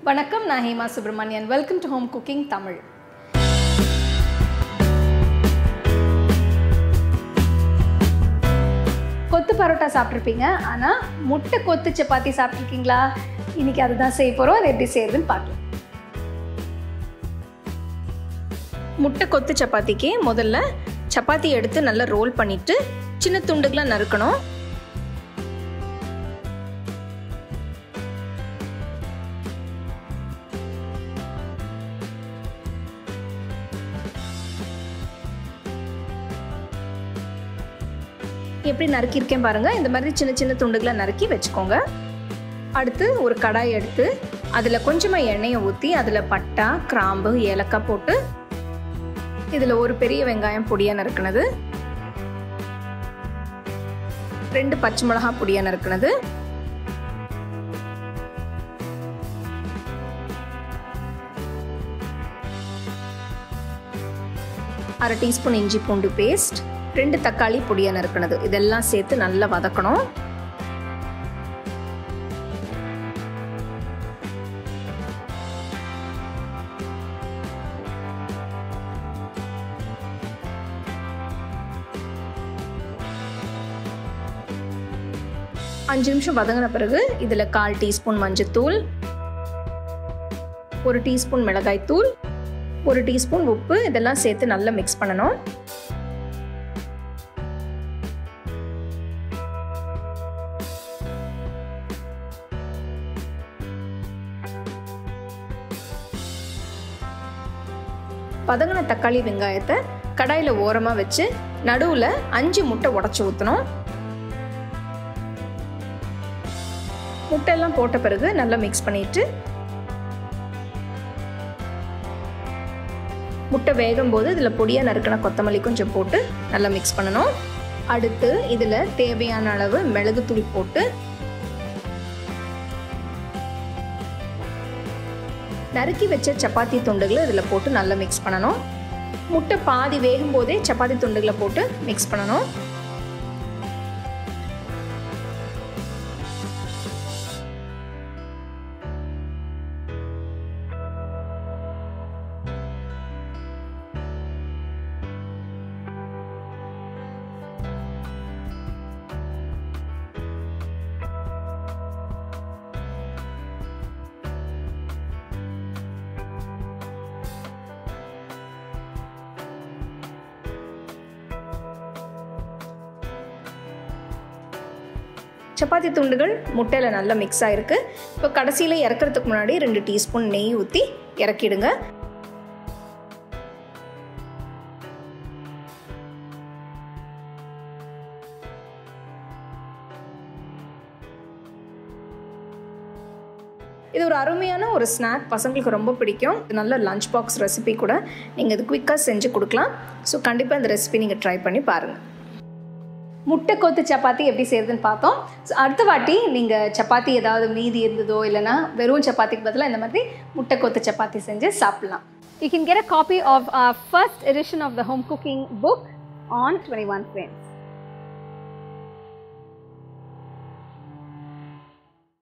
வணக்கம் நான் Hema Subramanian welcome to home cooking Tamil kothu parotta சாப்பிட்ருப்பீங்க ஆனால் முட்டை கொத்து சப்பாத்தி சாப்பிட்ருக்கீங்களா இன்னைக்கு அதுதான் செய்ய போகிறோம் அது எப்படி செய்யறதுன்னு பார்க்கலாம் முட்டை கொத்து சப்பாத்திக்கு முதல்ல சப்பாத்தி எடுத்து நல்லா ரோல் பண்ணிட்டு சின்ன துண்டுகளாக நறுக்கணும் எப்படி நறுக்கியிருக்கேன் பாருங்கள் இந்த மாதிரி சின்ன சின்ன துண்டுகளை நறுக்கி வச்சுக்கோங்க அடுத்து ஒரு கடாய் எடுத்து அதில் கொஞ்சமாக எண்ணெயை ஊற்றி அதில் பட்டா கிராம்பு ஏலக்காய் போட்டு இதில் ஒரு பெரிய வெங்காயம் பொடியாக நறுக்குனது ரெண்டு பச்சை மிளகா பொடியாக நறுக்குனது அரை டீஸ்பூன் இஞ்சி பூண்டு பேஸ்ட் ரெண்டு தக்காளி பொடியாக நறுக்குனது இதெல்லாம் சேர்த்து நல்லா வதக்கணும் அஞ்சு நிமிஷம் வதங்கின பிறகு இதில் கால் டீஸ்பூன் மஞ்சத்தூள் ஒரு டீஸ்பூன் மிளகாய் தூள் ஒரு டீஸ்பூன் உப்பு இதெல்லாம் சேர்த்து நல்லா மிக்ஸ் பண்ணணும் பதங்கின தக்காளி வெங்காயத்தை கடாயில் ஓரமாக வச்சு நடுவில் அஞ்சு முட்டை உடச்சி ஊற்றணும் முட்டையெல்லாம் போட்ட பிறகு நல்லா மிக்ஸ் பண்ணிட்டு முட்டை வேகும் போது இதில் பொடியாக நறுக்கின கொத்தமல்லி கொஞ்சம் போட்டு நல்லா மிக்ஸ் பண்ணணும் அடுத்து இதில் தேவையான அளவு மிளகுத்தூள் போட்டு நறுக்கி வச்ச சப்பாத்தி துண்டுகளை இதில் போட்டு நல்லா மிக்ஸ் பண்ணணும் முட்டை பாதி வேகும் போதே சப்பாத்தி துண்டுகளை போட்டு மிக்ஸ் பண்ணணும் சப்பாத்தி துண்டுகள் முட்டையில் நல்லா மிக்ஸ் ஆகிருக்கு இப்போ கடைசியில் இறக்கிறதுக்கு முன்னாடி ரெண்டு டீஸ்பூன் நெய் ஊற்றி இறக்கிடுங்க இது ஒரு அருமையான ஒரு ஸ்நாக் பசங்களுக்கு ரொம்ப பிடிக்கும் இது நல்ல லஞ்ச் பாக்ஸ் ரெசிபி கூட நீங்கள் இது குயிக்காக செஞ்சு கொடுக்கலாம் ஸோ கண்டிப்பாக இந்த ரெசிபி நீங்கள் ட்ரை பண்ணி பாருங்கள் முட்டை கொத்து சப்பாத்தி எப்படி செய்யுதுன்னு பார்த்தோம் ஸோ அடுத்த வாட்டி நீங்கள் சப்பாத்தி ஏதாவது மீதி இருந்ததோ இல்லைனா வெறும் சப்பாத்திக்கு பதிலாக இந்த மாதிரி முட்டை கொத்து சப்பாத்தி செஞ்சு சாப்பிட்லாம் You can get a copy of our first edition of the home cooking book on 21 frames.